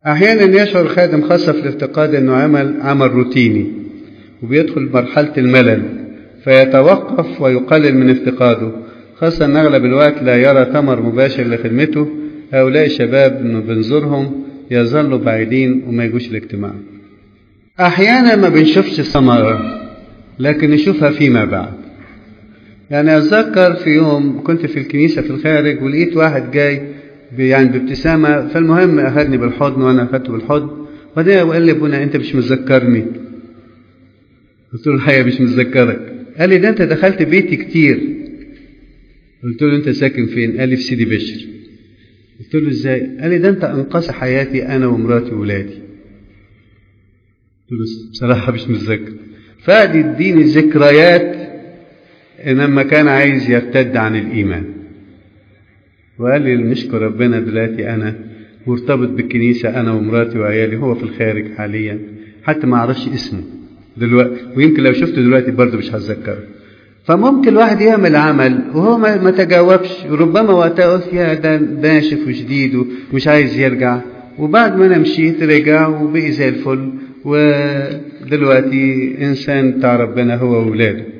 أحيانا يشعر الخادم خاصة في الافتقاد أنه عمل عمل روتيني وبيدخل مرحلة الملل فيتوقف ويقلل من افتقاده خاصة أن أغلب الوقت لا يرى ثمر مباشر لخدمته هؤلاء الشباب إنه بنزورهم يظلوا بعيدين وما يجوش الاجتماع أحيانا ما بنشوفش ثمرة لكن نشوفها فيما بعد يعني أتذكر في يوم كنت في الكنيسة في الخارج ولقيت واحد جاي يعني بابتسامة فالمهم أخذني بالحضن وأنا أخذته بالحضن وبعدين قال لي ابونا أنت مش متذكرني قلت له الحقيقة مش متذكرك قال لي ده أنت دخلت بيتي كتير قلت له أنت ساكن فين؟ قال لي في سيدي بشر قلت له إزاي؟ قال لي ده أنت أنقذ حياتي أنا ومراتي وولادي قلت له بصراحة مش متذكر فقعد يديني ذكريات لما كان عايز يرتد عن الإيمان وقال لي نشكر ربنا دلوقتي أنا مرتبط بالكنيسة أنا ومراتي وعيالي هو في الخارج حاليا حتى ما أعرفش اسمه دلوقتي ويمكن لو شفته دلوقتي برضه مش هتذكره فممكن الواحد يعمل عمل وهو ما تجاوبش ربما وقتها قلت يا ده ناشف وشديد ومش عايز يرجع وبعد ما انا مشيت رجع وبقي زي الفل ودلوقتي انسان بتاع ربنا هو واولاده